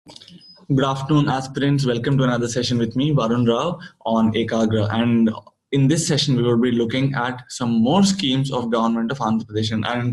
Good afternoon, aspirants. Welcome to another session with me, Varun Rao, on Ekagra. And in this session, we will be looking at some more schemes of government of Andhra Pradesh. And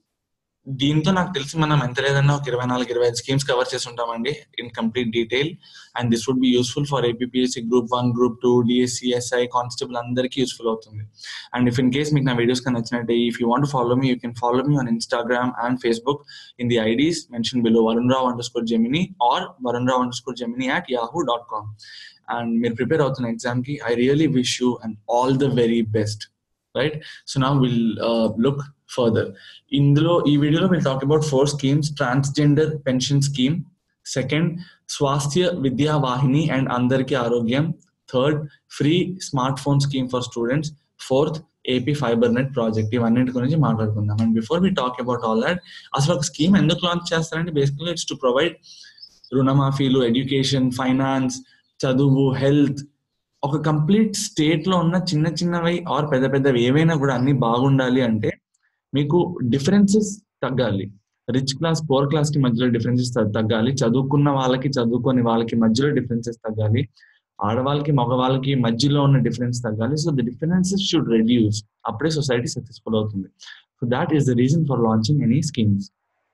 దీంతో నాకు తెలిసి మనం ఎంత లేదన్నా ఒక ఇరవై నాలుగు ఇరవై ఐదు స్కీమ్స్ కవర్ చేసి ఉంటామండి in complete detail and this would be useful for APSC group one group two DSC SI constable అందరికీ యూస్ఫుల్ అవుతుంది అండ్ ఇఫ్ ఇన్ కేస్ మీకు నా వీడియోస్ కానీ నచ్చినట్టే if you want follow me you can follow me on Instagram and Facebook in the IDs mention below Varun Rao underscore gemini or Varun Rao underscore gemini at Yahoo dot com and మీరు prepare అవుతున్న exam కి I really wish you and all the very best right so నా will look further ఇందులో ఈ వీడియోలో will talk about four schemes transgender pension scheme second Swasthya Vidya Vahini and అందరికీ ఆరోగ్యం third free smart phone scheme for students fourth AP fiber net project ఇవన్నింటి గురించి మాట్లాడుకుందాం and before we talk about all that అసలు ఒక స్కీమ్ ఎందుకు లాంచ్ చేస్తారంటే బేసిక్గా ఇట్స్ టు ప్రొవైడ్ రుణమాఫీలు ఎడ్యుకేషన్ ఫైనాన్స్ చదువు హెల్త్ ఒక కంప్లీట్ స్టేట్ లో ఉన్న చిన్న చిన్నవి ఆర్ పెద్ద పెద్దవి ఏవైనా కూడా అన్ని బాగుండాలి అంటే మీకు డిఫరెన్సెస్ తగ్గాలి రిచ్ క్లాస్ పోర్ క్లాస్ కి మధ్యలో డిఫరెన్సెస్ తగ్గాలి చదువుకున్న వాళ్ళకి చదువుకొని వాళ్ళకి మధ్యలో డిఫరెన్సెస్ తగ్గాలి ఆడవాళ్ళకి మగవాళ్ళకి మధ్యలో ఉన్న డిఫరెన్స్ తగ్గాలి so the differences should reduce అప్పుడే సొసైటీ సక్సెస్ఫుల్ అవుతుంది so that is the reason for launching any schemes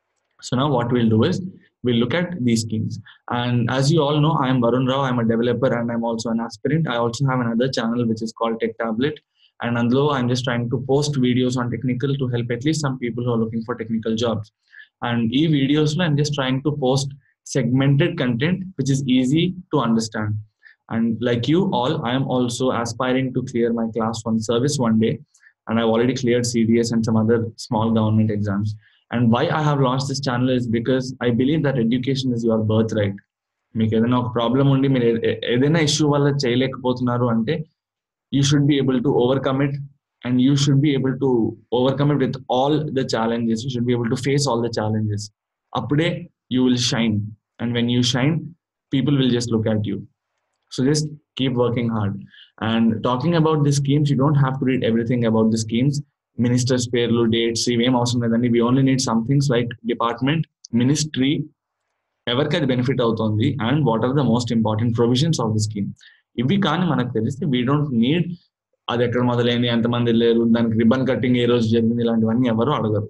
so నా what will do is we'll look at these schemes. And as you all know, I am Varun Rao. I'm a developer and I'm also an aspirant. I also have another channel which is called Tech Tablet. And although I'm just trying to post videos on technical to help at least some people who are looking for technical jobs. And e videos, I'm just trying to post segmented content which is easy to understand. And like you all, I am also aspiring to clear my class one service one day. And I've already cleared CDS and some other small government exams. And why I have launch this channel is because I believe that education is your birthright మీకు ఏదైనా ఒక problem ఉండి మీరు ఏదైనా issue వల్ల చేయలేకపోతున్నారు అంటే you should be able to overcome it and you should be able to overcome it with all the challenges you should be able to face all the challenges అప్పుడే you will shine and when you shine people will just look at you so just keep working hard and talking about the schemes you don't have to read everything about the schemes ministers పేర్లు dates ఇవేం అవసరం లేదండి we only need some things like department ministry ఎవరికి అది benefit అవుతుంది and what are the most important provisions of the scheme ఇవి కానీ మనకు తెలిస్తే వీ డోంట్ నీడ్ అది ఎక్కడ మొదలైంది ఎంతమంది వెళ్ళారు దానికి రిబన్ కట్టింగ్ ఏ రోజు జరిగింది ఇలాంటివన్నీ ఎవరు అడగరు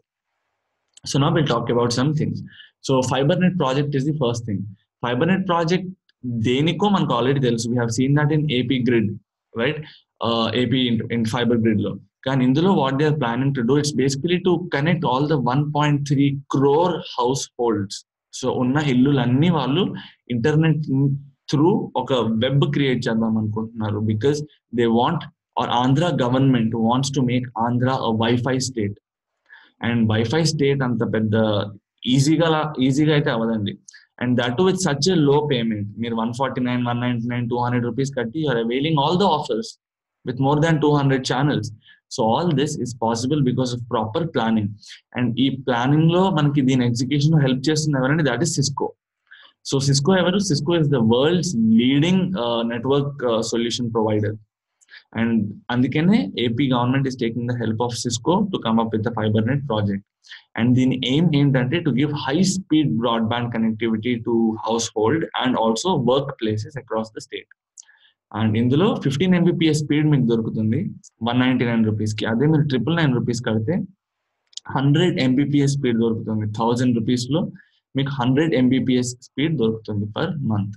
సో నా will talk about some things so fiber net project is the first thing fiber net project దేనికో మనకు ఆల్రెడీ తెలుసు we have seen that in AP grid right AP in fiber grid లో కానీ ఇందులో what they are planning to do it's basically to connect all the one point three crore households so ఉన్న ఇల్లులన్నీ వాళ్ళు internet through ఒక web create చేద్దాం అనుకుంటున్నారు because they want or Andhra government wants to make Andhra wifi state and wifi state అంత పెద్ద ఈజీగా ఈజీగా అయితే అవ్వదండి and that with such a low payment మీరు one forty nine one ninety nine two hundred rupees కట్టి you are availing all the offers with more than two hundred channels so all this is possible because of proper planning and ఈ planning లో మనకి దీని execution help చేస్తుంది ఎవరంటే that is Cisco so Cisco ఎవరు Cisco is the world's leading network solution provider and అందుకనే AP government is taking the help of Cisco to come up with the fiber net project and దీని aim ఏంటంటే to give high speed broadband connectivity to household and also work places across the state and ఇందులో fifteen Mbps speed మీకు దొరుకుతుంది one ninety nine rupees కి అదే మీరు triple nine rupees కడితే hundred Mbps speed దొరుకుతుంది thousand rupees లో మీకు హండ్రెడ్ ఎంబీపీఎస్ స్పీడ్ దొరుకుతుంది per month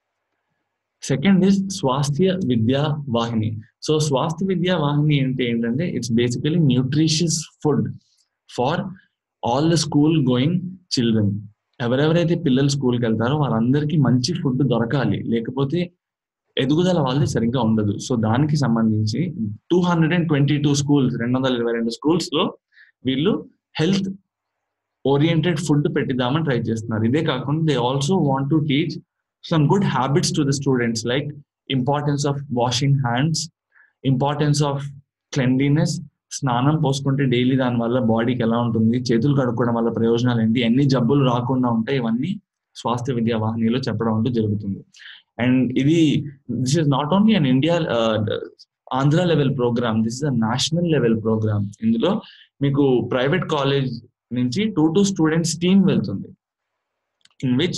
second is Swasthya Vidya Vahini so Swasthya Vidya Vahini ఏంటి ఏంటంటే it's basically nutritious food for all the school going children ఎవరెవరైతే పిల్లలు స్కూల్కి వెళ్తారో వాళ్ళందరికీ మంచి ఫుడ్ దొరకాలి లేకపోతే ఎదుగుదల వాళ్ళది సరిగ్గా ఉండదు సో దానికి సంబంధించి two hundred and twenty two schools రెండు వందల ఇరవై రెండు స్కూల్స్ లో వీళ్ళు హెల్త్ ఓరియంటెడ్ ఫుడ్ పెట్టిద్దామని ట్రై చేస్తున్నారు ఇదే కాకుండా they also want to teach some good habits to the students like importance of washing hands importance of cleanliness స్నానం పోసుకుంటే డైలీ దాని వల్ల బాడీకి ఎలా ఉంటుంది చేతులు కడుక్కోవడం వల్ల ప్రయోజనాలు ఏంటి ఎన్ని జబ్బులు రాకుండా ఉంటాయి ఇవన్నీ స్వాస్థ్య విద్యా వాహినిలో చెప్పడం అంటూ జరుగుతుంది అండ్ ఇది this is not only in India Andhra level program this is a national level program ఇందులో మీకు ప్రైవేట్ కాలేజ్ నుంచి టూ టూ స్టూడెంట్స్ టీమ్ వెళ్తుంది ఇన్ విచ్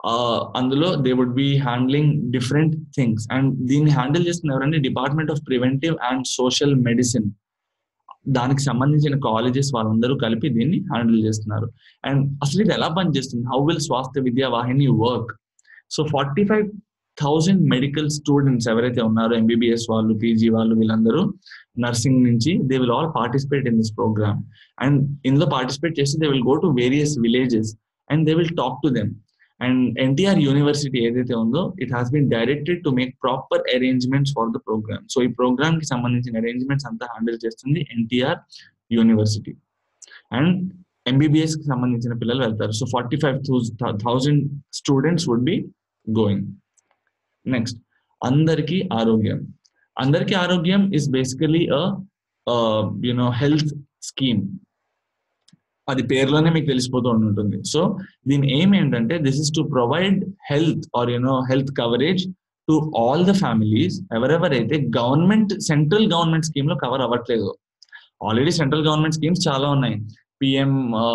అందులో they would be handling different things and దీన్ని హ్యాండిల్ చేస్తున్న ఎవరంటే department of preventive and social medicine దానికి సంబంధించిన కాలేజెస్ వాళ్ళందరూ కలిపి దీన్ని హ్యాండిల్ చేస్తున్నారు అండ్ అసలు ఇది ఎలా పనిచేస్తుంది how will Swasthya Vidya Vahini work so forty five thousand medical students ఎవరైతే ఉన్నారో ఎంబీబీఎస్ వాళ్ళు పీజీ వాళ్ళు వీళ్ళందరూ నర్సింగ్ నుంచి they will all participate in this program and ఇందులో పార్టిసిపేట్ చేసి they will go to various villages and they will talk to them and NTR university ఏదైతే ఉందో it has been directed to make proper arrangements for the program so ఈ program కి సంబంధించిన arrangements అంతా handle చేస్తుంది NTR university and MBBS కి సంబంధించిన పిల్లలు వెళ్తారు so forty five thousand students would be going next అందరికీ ఆరోగ్యం అందరికీ ఆరోగ్యం is basically you know health scheme అది పేరులోనే మీకు తెలిసిపోతూ ఉంటుంది సో దీని ఎయిమ్ ఏంటంటే this is to provide health or you know health coverage to all the families ఎవరెవరైతే గవర్నమెంట్ సెంట్రల్ గవర్నమెంట్ స్కీమ్ లో కవర్ అవ్వట్లేదు ఆల్రెడీ సెంట్రల్ గవర్నమెంట్ స్కీమ్స్ చాలా ఉన్నాయి పిఎం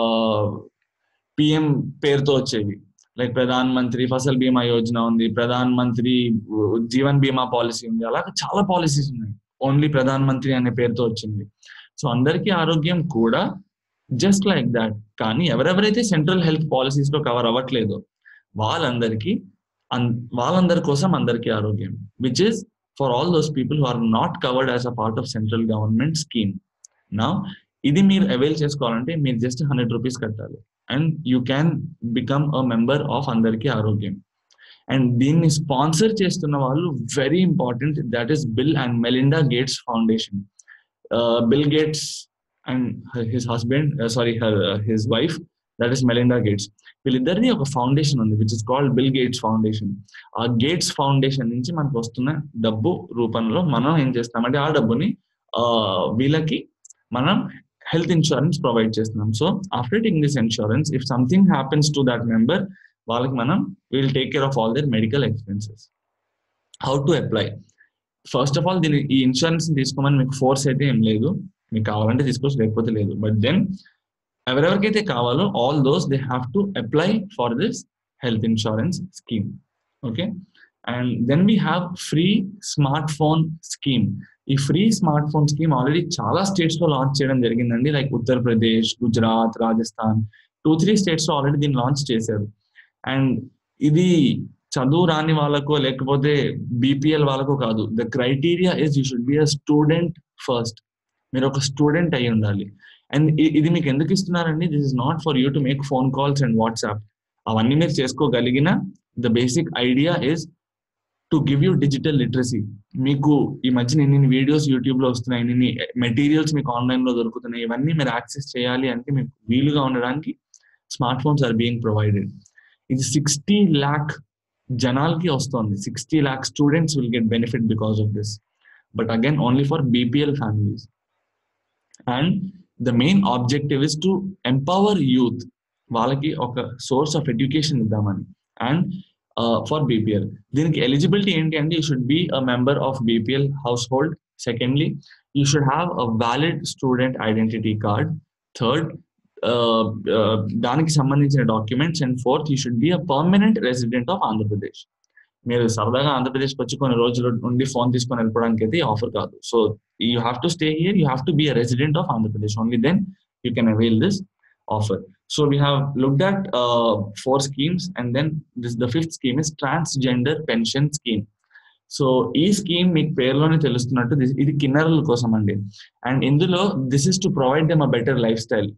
పిఎం పేరుతో వచ్చేవి లైక్ ప్రధాన్ మంత్రి ఫసల్ బీమా యోజన ఉంది ప్రధాన్ మంత్రి జీవన్ బీమా పాలసీ ఉంది అలాగే చాలా పాలసీస్ ఉన్నాయి ఓన్లీ ప్రధాన్ మంత్రి అనే పేరుతో వచ్చింది సో అందరికీ ఆరోగ్యం కూడా జస్ట్ లైక్ దాట్ కానీ ఎవరెవరైతే సెంట్రల్ హెల్త్ పాలసీస్ లో కవర్ అవ్వట్లేదో వాళ్ళందరికీ వాళ్ళందరి కోసం అందరికీ ఆరోగ్యం which is for all those people who are not covered as a part of central government scheme నా ఇది మీరు అవైల్ చేసుకోవాలంటే మీరు జస్ట్ హండ్రెడ్ రూపీస్ కట్టాలి and you can become a member of అందరికీ ఆరోగ్యం అండ్ దీన్ని స్పాన్సర్ చేస్తున్న వాళ్ళు very important that is Bill and Melinda Gates Foundation Bill Gates and his husband sorry her his wife that is Melinda Gates వీళ్ళిద్దరిది ఒక foundation ఉంది which is called Bill Gates Foundation ఆ Gates Foundation నుంచి మనకు వస్తున్న డబ్బు రూపంలో మనం ఏం చేస్తామంటే ఆ డబ్బుని వీళ్ళకి మనం హెల్త్ ఇన్సూరెన్స్ ప్రొవైడ్ చేస్తున్నాం so after taking this insurance if something happens to that member వాళ్ళకి మనం will take care of all their medical expenses how to apply first of all దీని ఈ ఇన్సూరెన్స్ తీసుకోమని మీకు ఫోర్స్ అయితే ఏం లేదు మీకు కావాలంటే తీసుకోవచ్చు లేకపోతే లేదు బట్ దెన్ ఎవరెవరికైతే కావాలో all those they have to apply for this health insurance scheme okay and then we have free smart phone scheme ఈ free smart phone scheme already చాలా స్టేట్స్ లో లాంచ్ చేయడం జరిగిందండి like Uttar Pradesh Gujarat Rajasthan two three states లో already దీన్ని launch చేశారు and ఇది చదువు రాని వాళ్ళకు లేకపోతే బీపీఎల్ వాళ్ళకు కాదు the criteria is you should be a student first మీరు ఒక స్టూడెంట్ అయి ఉండాలి అండ్ ఇది మీకు ఎందుకు ఇస్తున్నారండి this is not for you to make phone calls and WhatsApp అవన్నీ మీరు చేసుకోగలిగిన the basic idea is to give you digital literacy మీకు ఈ మధ్యన ఇన్ని వీడియోస్ యూట్యూబ్ లో వస్తున్నాయి ఇన్ని మెటీరియల్స్ మీకు ఆన్లైన్ లో దొరుకుతున్నాయి ఇవన్నీ మీరు యాక్సెస్ చేయాలి అంటే మీకు వీలుగా ఉండడానికి smart phones are being provided ఇది సిక్స్టీ ల్యాక్ జనాలకి వస్తుంది sixty lakh students will get benefit because of this but again only for BPL families and the main objective is to empower youth వాళ్ళకి ఒక సోర్స్ ఆఫ్ ఎడ్యుకేషన్ ఇద్దామని and for BPL దీనికి eligibility ఏంటి అంటే you should be a member of BPL household secondly you should have a valid student identity card third దానికి సంబంధించిన documents and fourth you should be a permanent resident of Andhra Pradesh మీరు సరదాగా ఆంధ్రప్రదేశ్కి వచ్చి కొన్ని రోజులు నుండి ఫోన్ తీసుకొని వెళ్ళిపోవడానికి అయితే ఆఫర్ కాదు so you have to stay here you have to be a resident of Andhra Pradesh only then you can avail this offer. So we have looked at uh, four schemes, and then this the fifth scheme is transgender pension scheme. So ఈ scheme మీకు పేరులోనే తెలుస్తున్నట్టు ఇది కిన్నరుల కోసం అండి and ఇందులో this is to provide them a better lifestyle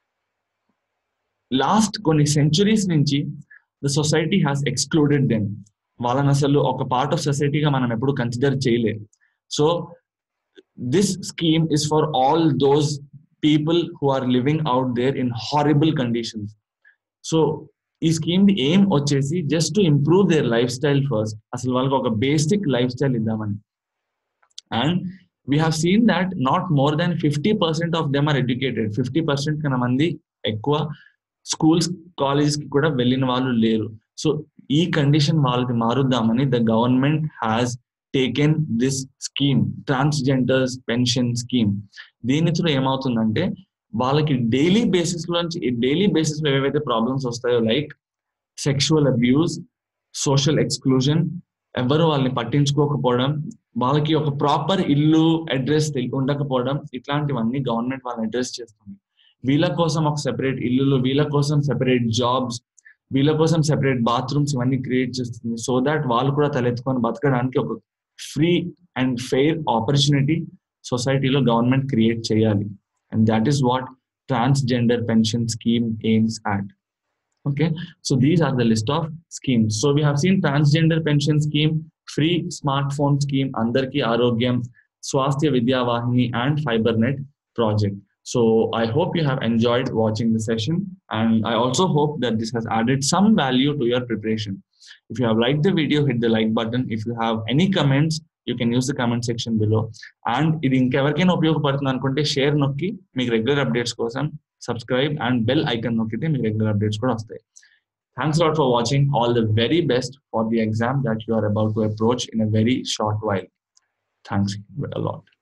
last కొన్ని సెంచురీస్ నుంచి the society has excluded them వాళ్ళని అసలు ఒక పార్ట్ ఆఫ్ సొసైటీగా మనం ఎప్పుడు కన్సిడర్ చేయలేదు so this scheme is for all those people who are living out there in horrible conditions so ఈ scheme the aim వచ్చేసి just to improve their lifestyle first అసలు వాళ్ళకి ఒక బేసిక్ లైఫ్ స్టైల్ ఇద్దామని and we have seen that not more than fifty percent of them are educated fifty percent కన్నా మంది ఎక్కువ schools colleges కి కూడా వెళ్ళిన వాళ్ళు లేరు సో ఈ కండిషన్ వాళ్ళకి మారుద్దామని the government has taken this scheme transgenders pension scheme దీని త్రూ ఏమవుతుందంటే వాళ్ళకి డైలీ బేసిస్ లోంచి డైలీ బేసిస్ లో ఏవైతే ప్రాబ్లమ్స్ వస్తాయో like sexual abuse social exclusion ఎవరు వాళ్ళని పట్టించుకోకపోవడం వాళ్ళకి ఒక ప్రాపర్ ఇల్లు అడ్రస్ ఉండకపోవడం ఇట్లాంటివన్నీ గవర్నమెంట్ వాళ్ళని అడ్రస్ చేస్తుంది వీళ్ళ కోసం ఒక సెపరేట్ ఇల్లులు వీళ్ళ కోసం సెపరేట్ జాబ్స్ వీళ్ళ కోసం సెపరేట్ బాత్రూమ్స్ ఇవన్నీ క్రియేట్ చేస్తుంది సో దాట్ వాళ్ళు కూడా తలెత్తుకొని బతకడానికి ఒక ఫ్రీ అండ్ ఫెయిర్ ఆపర్చునిటీ సొసైటీలో గవర్నమెంట్ క్రియేట్ చేయాలి and that is what transgender pension scheme aims at okay so these are the list of schemes so we have seen transgender pension scheme free smartphone scheme andarki arogyam swasthya vidya vahini and fibernet project so i hope you have enjoyed watching the session and i also hope that this has added some value to your preparation if you have liked the video hit the like button if you have any comments you can use the comment section below and ఇది ఇంకెవరికైనా ఉపయోగపడుతుంది అనుకుంటే share నొక్కి మీకు regular updates కోసం subscribe and bell icon నొక్కితే మీకు regular updates కూడా వస్తాయి thanks lot for watching all the very best for the exam that you are about to approach in a very short while thanks allot